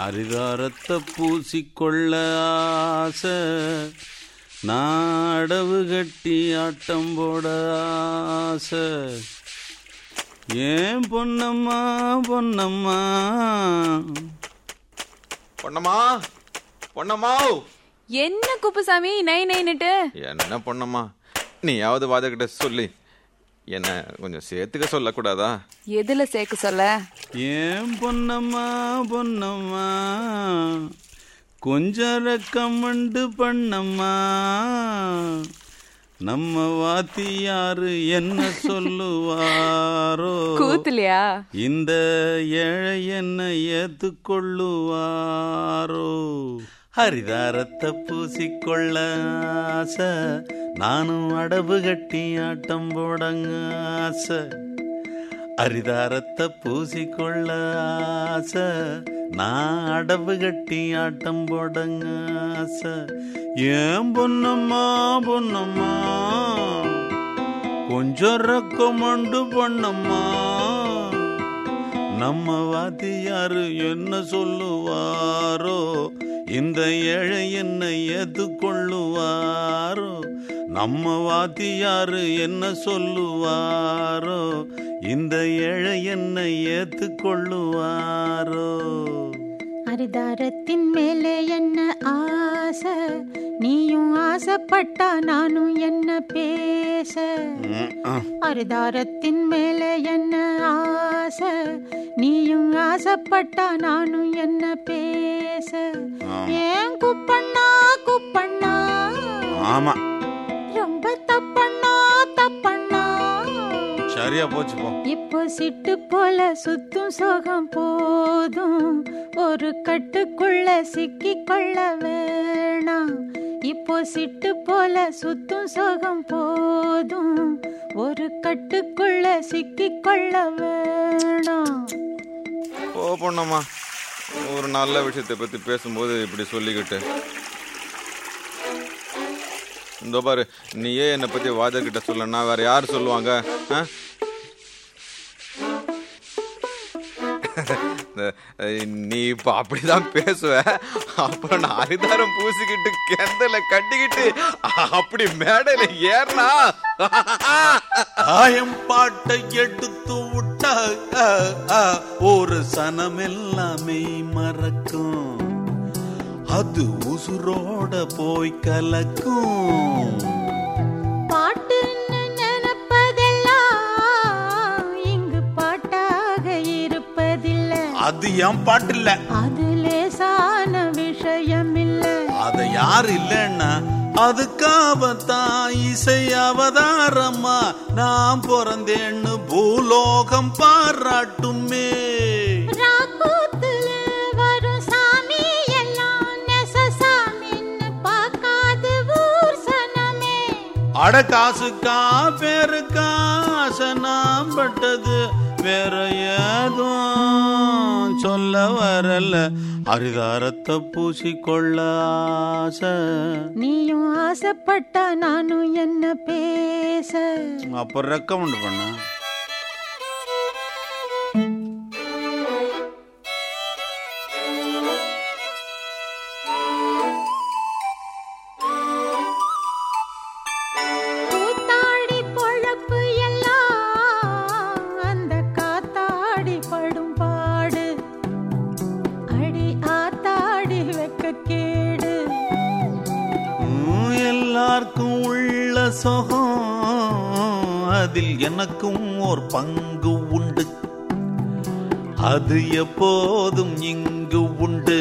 அரிதாரத்தை பூசிக்கொள்ள ஆசை நாடவு கட்டி ஆட்டம் போட ஆசை ஏன் பொன்னம்மா பொன்னம்மா பொண்ணம்மா பொண்ணம்மா என்ன குப்புசாமி நை நைன்னுட்டு என்ன பொண்ணம்மா நீயாவது வாதகிட்ட சொல்லி என்ன கொஞ்சம் சேர்த்துக்க சொல்லக்கூடாதா எதுல சேர்க்க சொல்ல ஏன் பொன்னம்மா பொன்னம்மா கொஞ்சம் ரெக்கமெண்டு பண்ணம்மா நம்ம வாத்தியாரு என்ன சொல்லுவாரோ கூத்துலையா இந்த ஏழை என்ன ஏத்துக்கொள்ளுவாரோ ஹரிதாரத்தை பூசிக்கொள்ள ஆசை நானும் அடவு கட்டி ஆட்டம் போடங்க ஆசை அரிதாரத்தை பூசிக்கொள்ள ஆசை நான் அடவு கட்டி ஆட்டம் போடங்க ஆசை ஏன் பொன்னம்மா பொன்னம்மா கொஞ்சம் ரெக்கமெண்டு பண்ணம்மா நம்ம வாத்தியாரு என்ன சொல்லுவாரோ இந்த ஏழை என்ன ஏத்துக்கொள்ளுவாரோ நம்ம வாத்தியாரு என்ன சொல்லுவாரோ இந்த ஏழை என்ன ஏத்துக்கொள்ளுவாரோ அரிதாரத்தின் மேலே என்ன ஆசை நீயும் ஆசைப்பட்டா நானும் என்ன பேச ம், ஆ. அரிதாரத்தின் மேலே என்ன ஆசை நீயும் ஆசைப்பட்டா நானும் என்ன பேச ஏன் குப்பண்ணா குப்பண்ணா ஆமா ரொம்ப தப்பண்ணா தப்பண்ணா சரியா போச்சு போ இப்போ சிட்டு போல சுத்தும் சோகம் போதும் ஒரு கட்டுக்குள்ள சிக்கிக் கொள்ள வேணாம் இப்போ சிட்டு போல சுத்தும் சோகம் போதும் ஒரு கட்டுக்குள்ள சிக்கிக் கொள்ள வேணாம் ஓ பொண்ணம்மா ஒரு நல்ல விஷயத்தை பத்தி பேசும்போது இப்படி சொல்லிக்கிட்டு இந்த பாரு நீயே என்னை பத்தி வாதகிட்ட சொல்லனா வேற யார் சொல்லுவாங்க ஆ? இந்த, அஹ், நீ இப்ப அப்படிதான் பேசுவ அப்புறம் நான் அரிதாரம் பூசிக்கிட்டு கெந்தல கட்டிக்கிட்டு அப்படி மேடையில ஏறினா ஆயம் பாட்டை எடுத்து விட்டா ஆ, ஆ, ஒரு சனமெல்லாமே மறக்கும் அது உசுரோட போய் கலக்கும் பாட்டுன்னு நினைப்பதெல்லாம் இங்கு பாட்டாக இருப்பதில்லை அது என் பாட்டு இல்ல அது லேசான விஷயம் இல்லை அத யார் இல்லைன்னா அதுக்காகத்தான் இசை அவதாரமா நான் பிறந்தேன்னு பூலோகம் பாராட்டுமே ராக்கூத்துல வரும் சாமி எல்லாம் நெசசாமின்னு பார்க்காது ஊர் சனமே அட காசுக்கா பேருக்கா ஆசை நான் பட்டது வேற ஏதும் சொல்ல வரல அரிதாரத்தை பூசிக்கொள்ள ஆசை நீயும் ஆசைப்பட்டா நானும் என்ன பேச அப்ப ரெக்கமெண்ட் பண்ண கூத்தாடி பொழப்பு எல்லாம் அந்த காத்தாடி படும் பாடு அடி ஆத்தாடி வெக்க கேடு உம், எல்லாருக்கும் உள்ள சுகம் அதில் எனக்கும் ஒரு பங்கு உண்டு அது எப்போதும் இங்கு உண்டு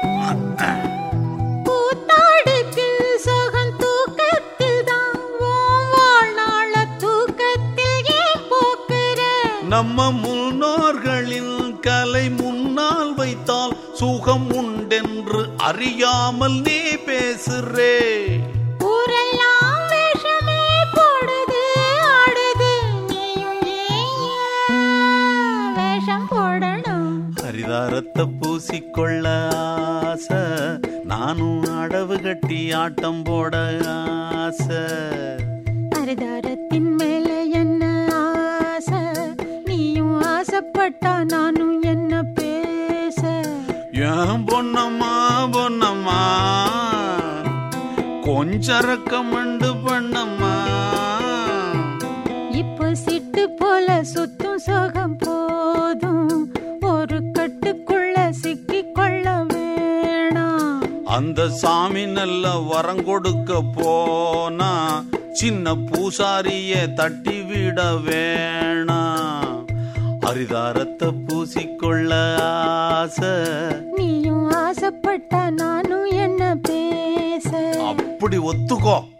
கூத்தாடுக்கு சுகம் தூக்கத்தில் தான் உன் வாழ்நாள தூக்கத்தில் ஏன் போக்குற நம்ம முன்னோர்களின் கலை முன்னால் வைத்தால் சுகம் உண்டென்று அறியாமல் நீ பேசுறே ஊரெல்லாம் வேஷமே போடுது ஆடுது நீயும் ஏன் வேஷம் போடணும் ஹரிதாரத்தை பூசிக்கொள்ள ஆசை நானும் அடவு கட்டி ஆட்டம் போட ஆசை அரிதாரத்தின் மேல என்ன ஆசை நீயும் ஆசைப்பட்டா நானும் என்ன பேச ஏன் பொன்னம்மா பொன்னம்மா கொஞ்சரக்கமண்டு பண்ணம்மா இப்போ சிட்டு போல சுத்தும் சோகம் போதும் ஒரு கட்டுக்குள்ள சிக்கிக் கொள்ள வேணாம் அந்த சாமி நல்ல வரம் கொடுக்க போனா சின்ன பூசாரிய தட்டி விட வேணாம் அரிதாரத்தை பூசிக்கொள்ள ஆசை நீயும் ஆசைப்பட்டா நானும் என்ன பேச அப்படி ஒத்துக்கோ